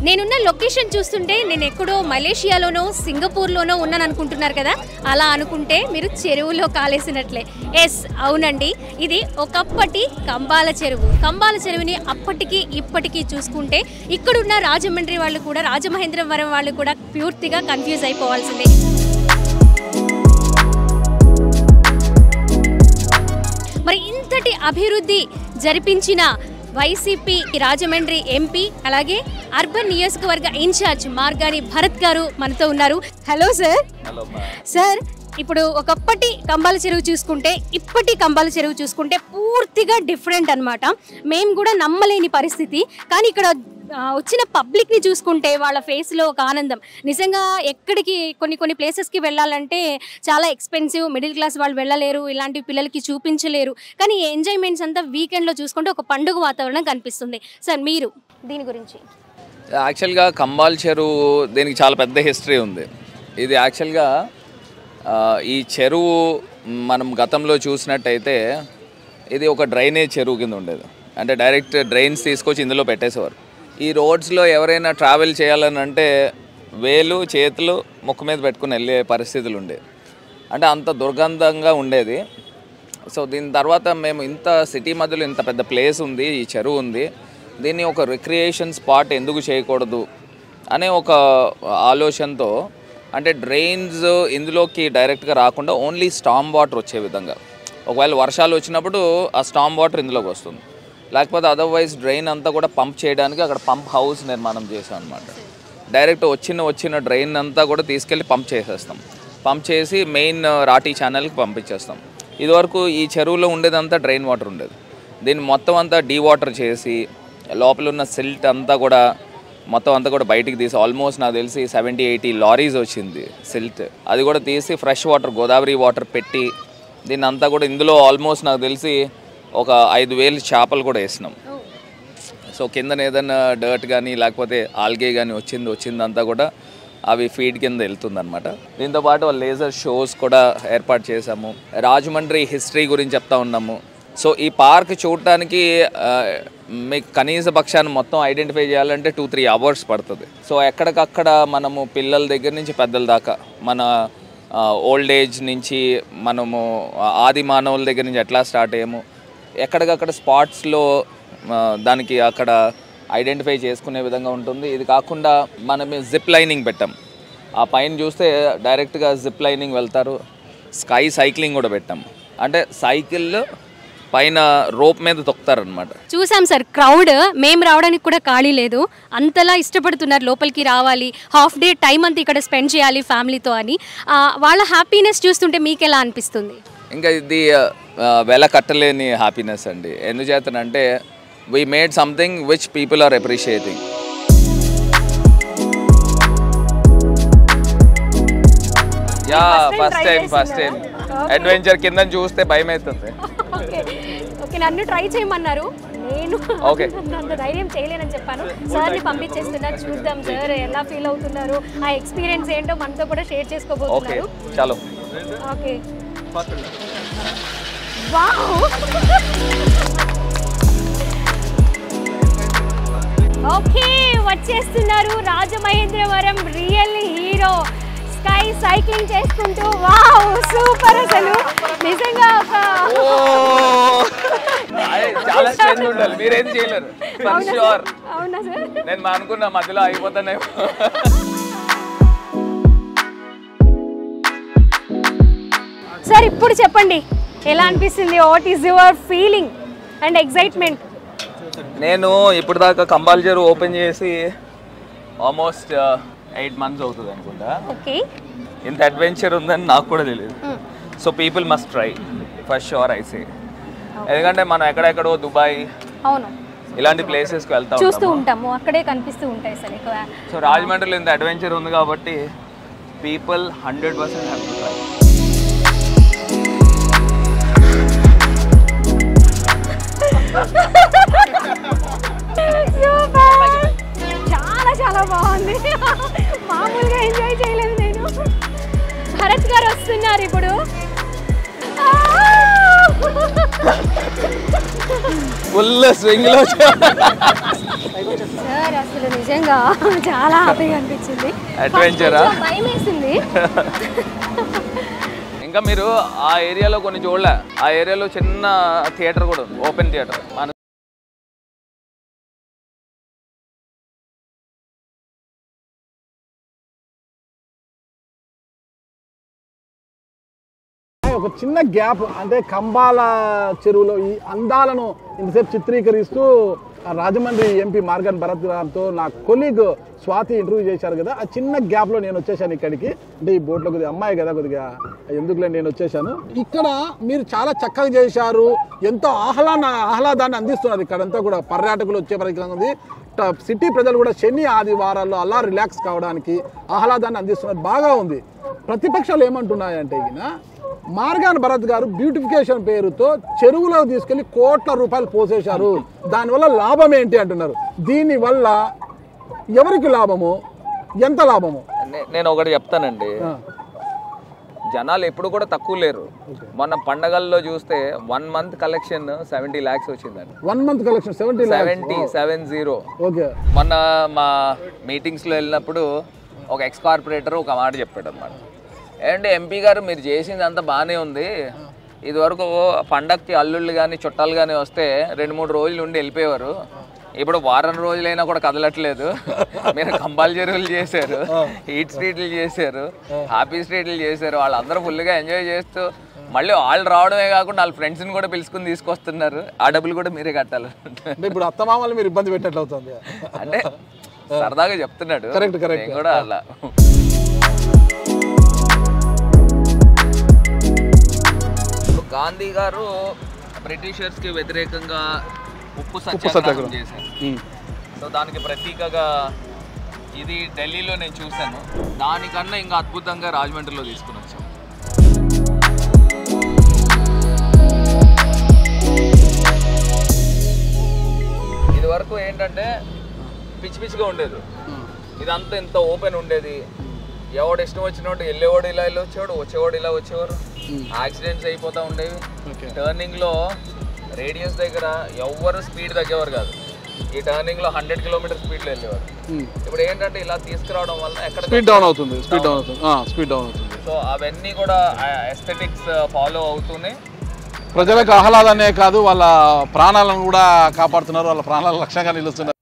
నేనున్న లొకేషన్ చూస్తుంటే నేను ఎక్కడో మలేషియాలోనో సింగపూర్లోనో ఉన్నాను అనుకుంటున్నారు కదా అలా అనుకుంటే మీరు చెరువులో కాలేసినట్లే ఎస్ అవునండి ఇది ఒకప్పటి కంబాల చెరువు కంబాల చెరువుని అప్పటికి ఇప్పటికీ చూసుకుంటే ఇక్కడున్న రాజమండ్రి వాళ్ళు కూడా రాజమహేంద్రవరం వాళ్ళు కూడా పూర్తిగా కన్ఫ్యూజ్ అయిపోవాల్సిందే మరి ఇంతటి అభివృద్ధి జరిపించిన వైసీపీ రాజమండ్రి ఎంపీ అలాగే అర్బన్ నియోజకవర్గ ఇన్ఛార్జ్ మార్గాని భరత్ గారు మనతో ఉన్నారు హలో సార్ సార్ ఇప్పుడు ఒకప్పటి కంబాల చెరువు చూసుకుంటే ఇప్పటి కంబాల చెరువు చూసుకుంటే పూర్తిగా డిఫరెంట్ అన్నమాట మేము కూడా నమ్మలేని పరిస్థితి కానీ ఇక్కడ ఆ, వచ్చిన పబ్లిక్ని చూసుకుంటే వాళ్ళ ఫేస్లో ఒక ఆనందం నిజంగా ఎక్కడికి కొన్ని కొన్ని ప్లేసెస్కి వెళ్ళాలంటే చాలా ఎక్స్పెన్సివ్ మిడిల్ క్లాస్ వాళ్ళు వెళ్ళలేరు ఇలాంటి పిల్లలకి చూపించలేరు కానీ ఈ ఎంజాయ్మెంట్స్ అంతా వీకెండ్లో చూసుకుంటే ఒక పండుగ వాతావరణం కనిపిస్తుంది సార్ మీరు దీని గురించి యాక్చువల్గా కంబాల్ చెరువు దీనికి చాలా పెద్ద హిస్టరీ ఉంది ఇది యాక్చువల్గా ఆ, ఈ చెరువు మనం గతంలో చూసినట్టయితే ఇది ఒక డ్రైనేజ్ చెరువు కింద ఉండేది అంటే డైరెక్ట్ డ్రైన్స్ తీసుకొచ్చి ఇందులో పెట్టేసేవారు ఈ రోడ్స్లో ఎవరైనా ట్రావెల్ చేయాలని అంటే వేలు చేతులు ముక్కు మీద పెట్టుకుని వెళ్ళే పరిస్థితులు ఉండేవి అంటే అంత దుర్గంధంగా ఉండేది సో దీని తర్వాత మేము ఇంత సిటీ మధ్యలో ఇంత పెద్ద ప్లేస్ ఉంది ఈ చెరువు ఉంది దీన్ని ఒక రిక్రియేషన్ స్పాట్ ఎందుకు చేయకూడదు అనే ఒక ఆలోచనతో అంటే డ్రైన్స్ ఇందులోకి డైరెక్ట్గా రాకుండా ఓన్లీ స్టామ్ వాటర్ వచ్చే విధంగా ఒకవేళ వర్షాలు వచ్చినప్పుడు ఆ స్టామ్ వాటర్ ఇందులోకి వస్తుంది లేకపోతే అదర్వైజ్ డ్రైన్ అంతా కూడా పంప్ చేయడానికి అక్కడ పంప్ హౌస్ నిర్మాణం చేసాం అనమాట డైరెక్ట్ వచ్చిన వచ్చిన డ్రైన్ అంతా కూడా తీసుకెళ్ళి పంప్ చేసేస్తాం పంప్ చేసి మెయిన్ రాటీ ఛానల్కి పంపించేస్తాం ఇదివరకు ఈ చెరువులో ఉండేదంతా డ్రైన్ వాటర్ ఉండేది దీన్ని మొత్తం అంతా డీ వాటర్ చేసి లోపల ఉన్న సిల్ట్ అంతా కూడా మొత్తం అంతా కూడా బయటికి తీసి ఆల్మోస్ట్ నాకు తెలిసి సెవెంటీ ఎయిటీ లారీస్ వచ్చింది సిల్ట్ అది కూడా తీసి ఫ్రెష్ వాటర్ గోదావరి వాటర్ పెట్టి దీన్ని అంతా కూడా ఇందులో ఆల్మోస్ట్ నాకు తెలిసి ఒక ఐదు వేలు చేపలు కూడా వేసినాం సో కిందన ఏదైనా డర్ట్ కానీ లేకపోతే ఆల్గే కానీ వచ్చింది వచ్చిందంతా కూడా అవి ఫీడ్ కింద వెళ్తుంది అనమాట దీంతో పాటు లేజర్ షోస్ కూడా ఏర్పాటు చేశాము రాజమండ్రి హిస్టరీ గురించి చెప్తా ఉన్నాము సో ఈ పార్క్ చూడటానికి ఆ, మీకు కనీస పక్షాన్ని మొత్తం ఐడెంటిఫై చేయాలంటే టూ త్రీ అవర్స్ పడుతుంది సో ఎక్కడికక్కడ మనము పిల్లల దగ్గర నుంచి పెద్దల దాకా మన ఓల్డ్ ఏజ్ నుంచి మనము ఆది మానవుల దగ్గర నుంచి ఎట్లా స్టార్ట్ అయ్యాము ఎక్కడికక్కడ స్పాట్స్లో దానికి అక్కడ ఐడెంటిఫై చేసుకునే విధంగా ఉంటుంది ఇది కాకుండా మనం జిప్ లైనింగ్ పెట్టాం ఆ పైన చూస్తే డైరెక్ట్గా జిప్ లైనింగ్ వెళ్తారు స్కై సైక్లింగ్ కూడా పెట్టాం అంటే సైకిల్ పైన రోప్ మీద తొక్కుతారనమాట చూసాం సార్ క్రౌడ్ మేము రావడానికి కూడా ఖాళీ లేదు అంతలా ఇష్టపడుతున్నారు లోపలికి రావాలి హాఫ్ డే టైం అంతా ఇక్కడ స్పెండ్ చేయాలి ఫ్యామిలీతో అని ఆ, వాళ్ళ హ్యాపీనెస్ చూస్తుంటే మీకు ఎలా అనిపిస్తుంది ఇంకా ఇది ఆ, వెల కట్టలేని హ్యాపీనెస్ అండి ఎందుచేతనంటే we made something which people are appreciating yeah first time first time adventure కింద చూస్తే భయం అవుతుంది ఓకే ఓకే నన్ను ట్రై చేయమన్నారు నేను Okay. అంత ధైర్యం చేయలేనని చెప్పాను సార్ని పంపించేస్తున్నా చూద్దాం సార్ ఎలా ఫీల్ అవుతున్నారు ఆ ఎక్స్పీరియన్స్ ఏంటో మనతో కూడా షేర్ ఓకే చేసుకోబోతున్నారు చలో ఓకే వావ్ ఓకే వచ్చేస్తున్నారు Rajamahendravaram real hero sky cycling చేసుకుంటూ వావ్ సూపర్ అసలు నిజంగా ఒక అయ్, చాలా స్ట్రెంత్ ఉండాలి మీరేం చేయలేరు ఫర్ షూర్ అవునా సార్ నేను మా అనుకున్న మధ్యలో అయిపోతానేమో సార్ ఇప్పుడు చెప్పండి ఎలా అనిపిస్తుంది what is your feeling and excitement నేను ఇప్పుడు దాకా కంబాల్జరు ఓపెన్ చేసి ఆల్మోస్ట్ ఎయిట్ మంత్స్ అవుతుంది అనుకుంటా ఓకే ఇంత అడ్వెంచర్ ఉందని నాకు కూడా తెలియదు so people must try first sure I see ఎందుకంటే మనం ఎక్కడెక్కడో దుబాయ్ అవును ఇలాంటి ప్లేసెస్కి వెళ్తా చూస్తూ ఉంటాము ఉంటాము అక్కడే కనిపిస్తూ ఉంటాయి సార్ ఎక్కువ సో రాజమండ్రిలో ఇంత అడ్వెంచర్ ఉంది కాబట్టి people hundred percent have to try Super! చాలా చాలా బాగుంది మామూలుగా ఎంజాయ్ చేయలేదు నేను భరత్ గారు వస్తున్నారు ఇప్పుడు ఫుల్ స్వింగ్లో సార్ అసలు నిజంగా చాలా హ్యాపీగా అనిపించింది Adventure ఆ? కొంచెం భయం వేసింది ఇంకా మీరు ఆ ఏరియాలో కొన్ని చూడలే ఆ ఏరియాలో చిన్న థియేటర్ కూడా ఉంది ఓపెన్ థియేటర్ మన ఒక చిన్న గ్యాప్ అంటే కంబాల చెరువులో ఈ అందాలను ఇంతసేపు చిత్రీకరిస్తూ ఆ రాజమండ్రి ఎంపీ మార్గన్ భరత్ గారితో నా కొలీగ్ స్వాతి ఇంటర్వ్యూ చేశారు కదా ఆ చిన్న గ్యాప్లో నేను వచ్చేసాను ఇక్కడికి అంటే ఈ బోట్లో కొద్దిగా అమ్మాయి కదా కొద్దిగా ఎందుకులే నేను వచ్చేసాను ఇక్కడ మీరు చాలా చక్కగా చేశారు ఎంతో ఆహ్లాద ఆహ్లాదాన్ని అందిస్తున్నారు ఇక్కడంతా కూడా పర్యాటకులు వచ్చే పరికరం ఉంది ట- సిటీ ప్రజలు కూడా శని ఆదివారాల్లో అలా రిలాక్స్ కావడానికి ఆహ్లాదాన్ని అందిస్తున్నారు బాగా ఉంది ప్రతిపక్షాలు ఏమంటున్నాయంటే ఈయన మార్గాన్ భరత్ గారు బ్యూటిఫికేషన్ పేరుతో చెరువులో తీసుకెళ్లి కోట్ల రూపాయలు పోసేశారు దానివల్ల లాభం ఏంటి అంటున్నారు దీనివల్ల ఎవరికి లాభము ఎంత లాభము నే- నేను ఒకటి చెప్తానండి ఆ, జనాలు ఎప్పుడు కూడా తక్కువ లేరు మొన్న పండగల్లో చూస్తే one month collection seventy lakhs వచ్చిందండి one month collection seventy seventy seven zero okay మొన్న మా మీటింగ్స్లో వెళ్ళినప్పుడు ఒక ఎక్స్ కార్పొరేటర్ ఒక మాట చెప్పాడు అనమాట ఏంటంటే ఎంపీ గారు మీరు చేసింది అంతా బాగానే ఉంది ఇదివరకు పండక్కి అల్లుళ్ళు కానీ చుట్టాలు కానీ వస్తే రెండు మూడు రోజులు ఉండి వెళ్ళిపోయేవారు ఇప్పుడు వారం రోజులైనా కూడా కదలట్లేదు మీరు కంబాల్ చెరువులు చేశారు హీట్ స్ట్రీట్లు చేశారు హ్యాపీ స్ట్రీట్లు చేశారు వాళ్ళందరూ ఫుల్గా ఎంజాయ్ చేస్తూ మళ్ళీ వాళ్ళు రావడమే కాకుండా వాళ్ళ ఫ్రెండ్స్ని కూడా పిలుచుకుని తీసుకొస్తున్నారు ఆ డబ్బులు కూడా మీరే కట్టాలి అంటే ఇప్పుడు అత్తమామలు మీరు ఇబ్బంది పెట్టినట్లు అవుతుంది అంటే సరదాగా చెప్తున్నాడు Correct, correct. నేను కూడా అలా ఇప్పుడు గాంధీ గారు బ్రిటిషర్స్ కి వ్యతిరేకంగా ఉప్పు సత్యాగ్రహం చేశారు సో దానికి ప్రతీకగా ఇది ఢిల్లీలో నేను చూశాను దానికన్నా ఇంకా అద్భుతంగా రాజమండ్రిలో తీసుకుని వచ్చాం ఇది వరకు ఏంటంటే పిచ్చి పిచ్చిగా ఉండేది ఇదంతా ఇంత ఓపెన్ ఉండేది ఎవడు ఇష్టం వచ్చినట్టు వెళ్ళేవాడు ఇలా ఇలా వచ్చేవాడు వచ్చేవాడు ఇలా వచ్చేవారు యాక్సిడెంట్స్ అయిపోతూ ఉండేవి టర్నింగ్ లో రేడియస్ దగ్గర ఎవ్వరు స్పీడ్ తగ్గేవారు కాదు ఈ టర్నింగ్ లో హండ్రెడ్ కిలోమీటర్ స్పీడ్ లో వెళ్ళేవారు ఇప్పుడు ఏంటంటే ఇలా తీసుకురావడం వల్ల ఎక్కడ స్పీడ్ డౌన్ అవుతుంది స్పీడ్ డౌన్ అవుతుంది స్పీడ్ డౌన్ అవుతుంది సో అవన్నీ కూడా ఎస్థెటిక్స్ ఫాలో అవుతూనే ప్రజలకు ఆహ్లాదాన్నే కాదు వాళ్ళ ప్రాణాలను కూడా కాపాడుతున్నారు వాళ్ళ ప్రాణాల లక్ష్యంగా నిలుస్తున్నారు